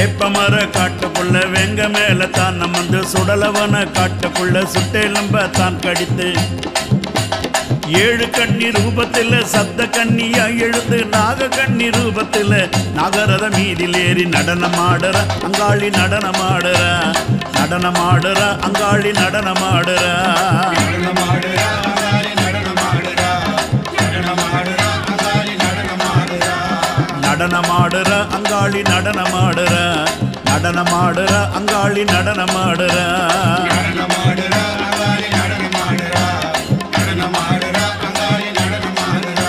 வேப்பமர காட்டுக்குள்ள வெங்க மேல தான் வந்து சுடலவன காட்டுக்குள்ள சுட்டெலும்ப தான் கடித்து ஏழு கண்ணி ரூபத்தில் சப்த கண்ணியா எழுந்து நாக கண்ணி ரூபத்தில் நாகரத மீதில் ஏறி நடனமாடுற அங்காளி நடனமாடுற நடனமாடுற அங்காளி நடனமாடுற நடனமாடுறா அங்காளி நடனமாடுறா நடனமாடுறா அங்காளி நடனமாடுறா நடனமாடுற அங்காளி நடனமாடுற நடனமாடுற அங்காளி நடனமாடுற நடனமாடுறா அங்காளி நடனமாடுறா நடனமாடுறா அங்காளி நடனமாடுறா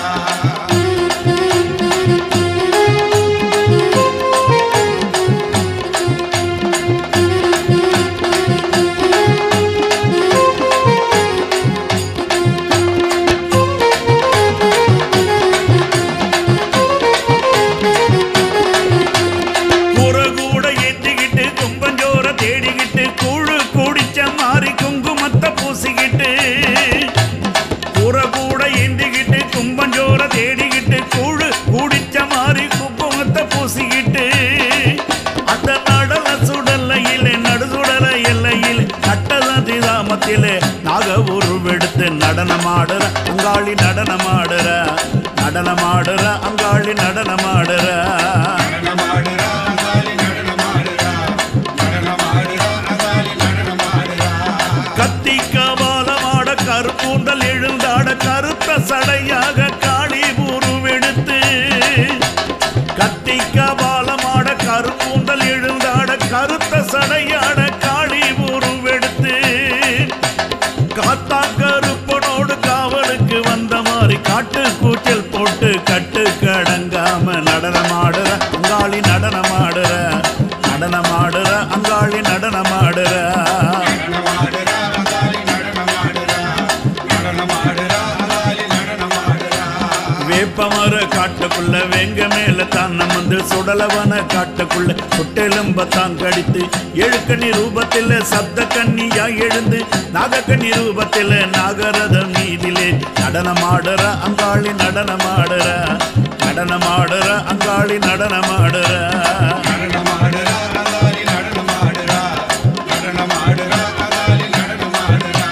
கூற கூட ஏத்திக்கிட்டு கும்பஞ்சோர தேடிக்கிட்டு கூழு குடிச்ச மாதிரி குங்குமத்தை பூசிக்கிட்டு கூற கூட ஏந்திக்கிட்டு கும்பஞ்சோர தேடிக்கிட்டு கூழு குடிச்ச மாதிரி குங்குமத்தை பூசிக்கிட்டு அந்த நடல சுடலையிலே நடுசுடல எல்லையில் நட்டததி தாமத்திலே நாக உருவெடுத்து நடனமாடுற அங்காளி நடனமாடுற நடனமாடுற அங்காளி நடனமாடுற நடனமாடுறா அங்காளி நடனமாடுறா நடனமாடுறா அங்காளி நடனமாடுறா கத்தி கபாலமாட கருப்பூந்தல் எழுந்தாட கருத்த சடையாக காளி உருவெடுத்து கத்தி கபாலமாட கருப்பூந்தல் எழுந்தாட கருத்த சடையாட காளி உருவெடுத்து காத்தா கருப்பனோடு காவலுக்கு வந்த மாதிரி காட்டு கூச்சல் போட்டு கட்டு கடங்காம நடனமாடுற அங்காளி நடனமாடுற நடனமாடுற அங்காளி நடனமாடுற நடனமாடுறா அங்காளி நடனமாடுறா நடனமாடுறா அங்காளி நடனமாடுறா வேப்பமர காட்டுக்குள்ள வெங்க மேல தான் வந்து சுடலவன காட்டுக்குள்ள சுட்டெலும்ப தான் கடித்து எழுக்கண்ணி ரூபத்தில் சப்த கண்ணியா எழுந்து நாகக்கண்ணி ரூபத்தில் நாகரத மீதிலே நடனமாடுற அங்காளி நடனமாடுற நடனமாடுற அங்காளி நடனமாடுற நடனமாடுறா அங்காளி நடனமாடுறா நடனமாடுறா அங்காளி நடனமாடுறா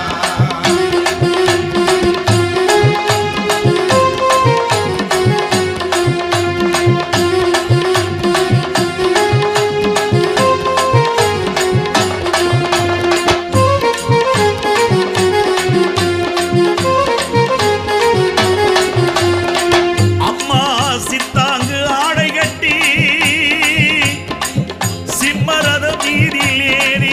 அம்மா சித்தாங்கு ஆடை கட்டி சிம்மரத மீதில் ஏறி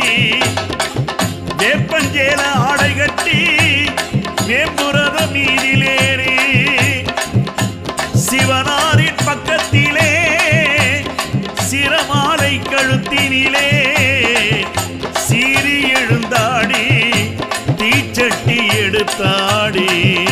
வேப்பஞ்சேல ஆடை கட்டி வேம்புரத மீதில் ஏறி சிவனாரின் பக்கத்திலே சிரமாலை கழுத்தினிலே சீறி எழுந்தாடி தீச்சட்டி எடுத்தாடி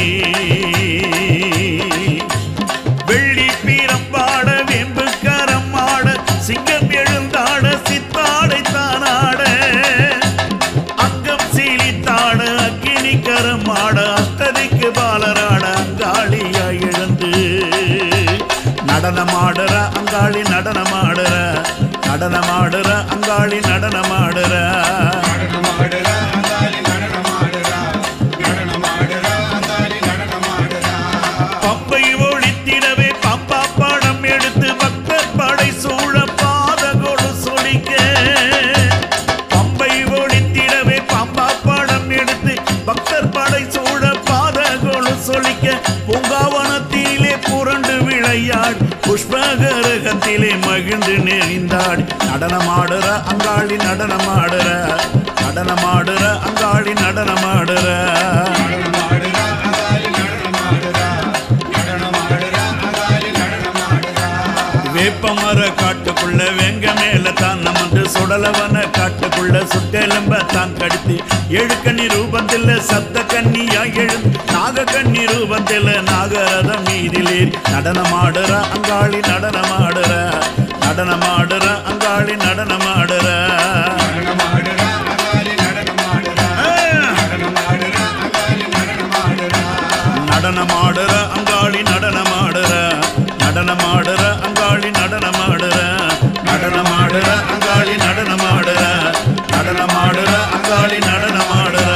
வெள்ளி பீரம்பாட வெம்பு கரமாட சிங்கம் எழுந்தாட சித்தாடை தானாட அங்கம் சீலித்தாட அக்கினி கரமாட அத்ததிக்கு பாலராட அங்காளியா எழுந்து நடனமாடுற அங்காளி நடனமாடுற நடனமாடுற அங்காளி நடனமாடுற நடனமாடுறா அங்காளி நடனமாடுறா நடனமாடுறா அங்காளி நடனமாடுறா பம்பை ஒழித்திடவே பம்பா படம் எடுத்து பக்தர் படை சூழ பாதகோடு சொலிக்க பம்பை ஒழித்திடவே பம்பா படம் எடுத்து பக்தர் படை சூழ பாதகோடு சொலிக்க பூங்காவனத்திலே புரண்டு விளையாடி புஷ்பகரகத்திலே மகிழ்ந்து நெறிந்தாடி நடனமாடுற அங்காளி நடனமாடுற நடனமாடுற அங்காளி நடனமாடுற நடனமாடுறா அங்காளி நடனமாடுறா நடனமாடுறா அங்காளி நடனமாடுறா வேப்பமர காட்டுக்குள்ள வெங்க மேல தான் நமது சுடலவன காட்டுக்குள்ள சுட்டெலும்ப தான் கடித்து எழுக்கண்ணி ரூபத்தில் சப்த கண்ணியா எழுந்து நாக கண்ணி ரூபத்தில் நாகரத மீதிலே நடனமாடுற அங்காளி நடனமாடுற நடனமாடுற அங்காளி நடனமாடுற நடனமாடுறா அங்காளி நடனமாடுறா நடனமாடுறா அங்காளி நடனமாடுறா நடனமாடுற அங்காளி நடனமாடுற நடனமாடுற அங்காளி நடனமாடுற நடனமா நடனமாடுறா அங்காளி நடனமாடுறா நடனமாடுறா அங்காளி நடனமாடுறா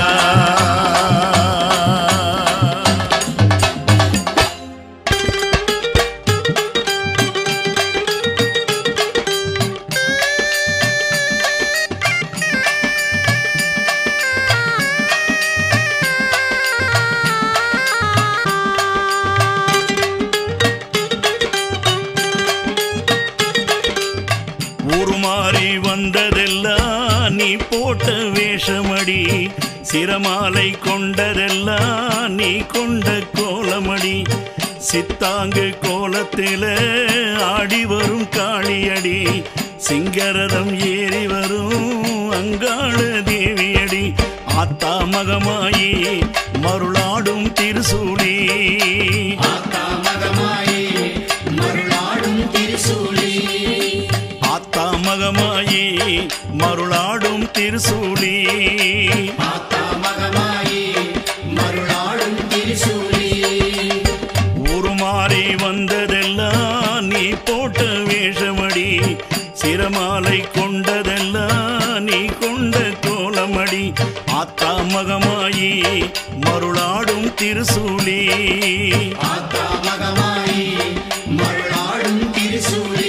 உருமாறி வந்ததெல்லாம் நீ போட்ட வேஷமடி சிரமாலை கொண்டதெல்லாம் நீ கொண்ட கோலமடி சித்தாங்கு கோலத்தில ஆடி வரும் காளியடி சிங்கரதம் ஏறி வரும் அங்காள தேவியடி ஆத்தா மகமாயி மருளாடும் திருசூலி ஆத்தாமகமாயே மருளாடும் திருசூலி ஆத்தா மகமாயி மருளாடும் திருசூலி ஆத்தாமகமாயே மருளாடும் திருசூலி உருமாறி வந்ததெல்லாம் நீ போட்ட வேஷமடி சிரமாலை கொண்டதெல்லாம் நீ கொண்ட கோலமடி ஆத்தா மகமாயி மருளாடும் திருசூலி ஆத்தாமகமாயே மருளாடும் திருசூலி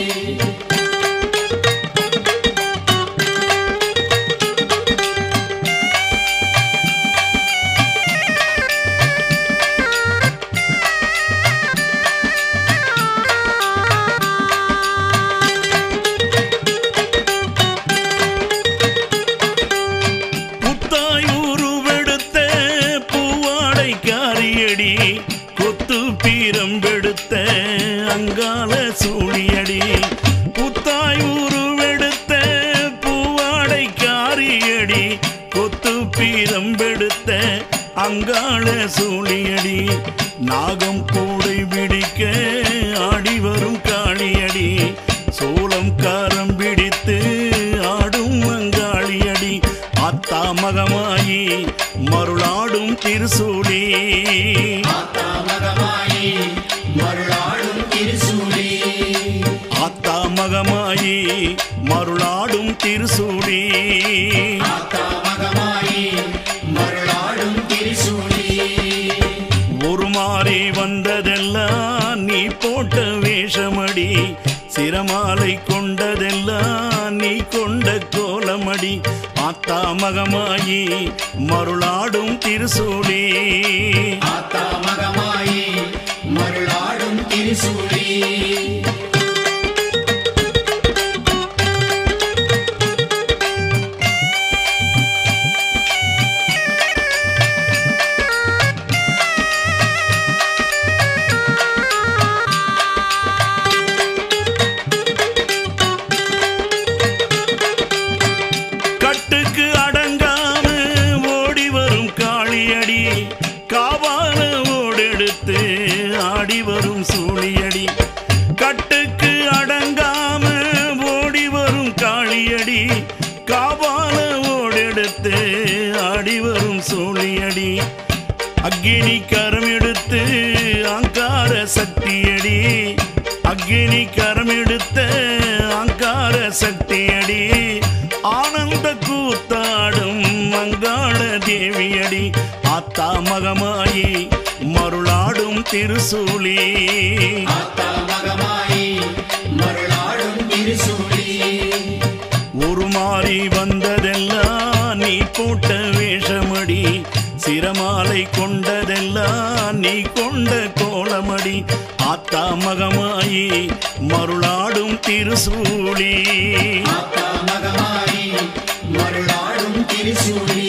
புத்தாய் உருவெடுத்த பூவாடை காரியடி கொத்து பீரம்பெடுத்த அங்கால சூழியடி புத்தாய் உருவெடுத்த பூவாடை காரியடி கொத்து பீரம்பெடுத்த அங்காள சூழியடி நாகம் கூடை பிடிக்க ஆடி வரும் காளியடி சோளம் காரம் பிடித்து ஆடும் அங்காளியடி அத்தா மகமாயி மருளாடும் திருசூலி ஆத்தாமகமாயே மருளாடும் திருசூலி அத்தா மகமாயி மருளாடும் திருசூலி ஆத்தாமகமாயே மருளாடும் திருசூலி உருமாறி வந்ததெல்லாம் நீ போட்ட வேஷமடி சிரமாலை கொண்டதெல்லாம் நீ கொண்ட கோலமடி ஆத்தா மகமாயி மருளாடும் திருசூலி ஆத்தாமகமாயே மருளாடும் திருசூலி கட்டுக்கு அடங்காம ஓடி வரும் காளியடி காவால ஓடெடுத்து ஆடி வரும் சூழியடி கட்டுக்கு அடங்காம ஓடி வரும் காளியடி காவால ஓடெடுத்து ஆடி வரும் சூழியடி அக்கினி கரம் எடுத்து அங்கார சக்தியடி அக்கினி கரம் எடுத்த அங்கார சக்தியடி ஆனந்த கூத்தாடும் மங்காள தேவியடி ஆத்தா மகமாயி மருளாடும் திருசூலி ஆத்தாமகமாயே மருளாடும் திருசூலி உருமாறி வந்ததெல்லாம் நீ போட்ட வேஷமடி சிரமாலை கொண்டதெல்லாம் நீ கொண்ட கோலமடி ஆத்தா மகமாயி மருளாடும் திருசூலி ஆத்தாமகமாயே மருளாடும் திருசூலி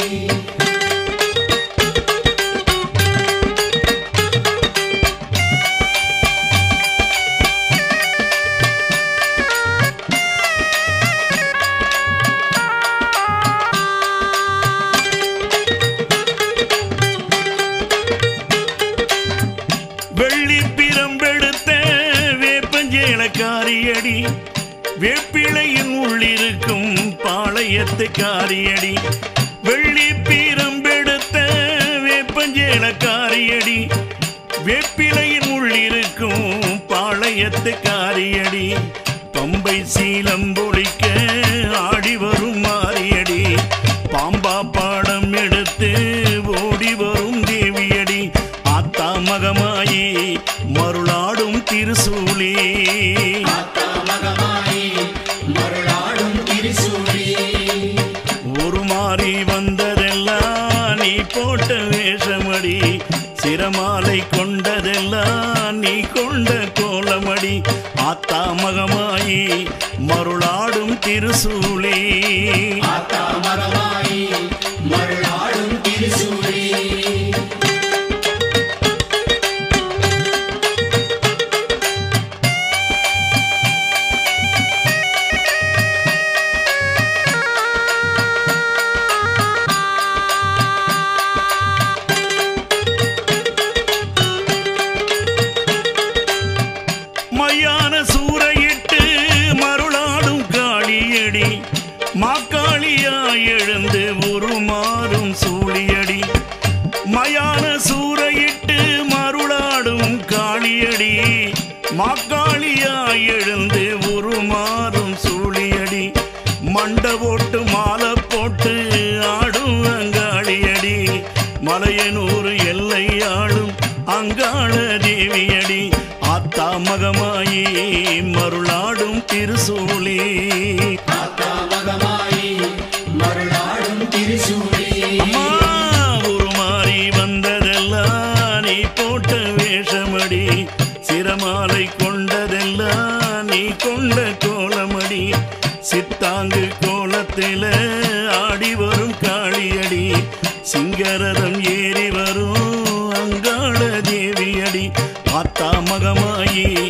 வெள்ளி பிரம்பெடுத்த வேப்பஞ்சேலக்காரியடி வேப்பிளையின் உள்ளிருக்கும் பாளையத்து காரியடி வெள்ளி பிரம்பெடுத்த வேப்பஞ்சேலக்காரியடி வேப்பிலையின் உள்ளிருக்கும் பாளையத்து காரியடி பம்பை ஆவை சீலம்பொழிக்க ஆடி வரும் மாறியடி பாம்பா பாடம் எடுத்து ஓடி வரும் தேவியடி ஆத்தா மகமாயி மருளாடும் திருசூலி ஆத்தா மகமாயி மருளாடும் திரிசூலி ஒரு மாறி வந்ததெல்லாம் நீ போட்ட வேஷமடி சிரமாலை கொண்டதெல்லாம் நீ கொண்ட கோலமடி ஆத்தா மகமாயி மருளாடும் திருசூலி ஆத்தா மகமாயி மருளாடும் திரிசூலி மையான சூறையிட்டு மருளாடும் காளியடி மாக்காளியாய் எழுந்து உருமாறும் சூழியடி மயான சூறையிட்டு மருளாடும் காளியடி மாக்காளியாய் எழுந்து உருமாறும் சூழியடி மண்ட போட்டு மாலை போட்டு ஆடும் அங்காளியடி மலையனூர் எல்லை ஆளும் அங்காள தேவியடி ஆத்தா மகமாயி மருளாடும் திருசூலி ஆத்தா மகமாயி மருளாடும் திரிசூலி அம்மா உருமாறி வந்ததெல்லாம் நீ போட்ட வேஷமடி சிரமாலை கொண்டதெல்லாம் நீ கொண்ட கோலமடி சித்தாங்கு கோலத்தில ஆடி வரும் காளியடி சிங்கரதம் ஏறி வரும் அங்காள தேவியடி ஆத்தா மகமாயி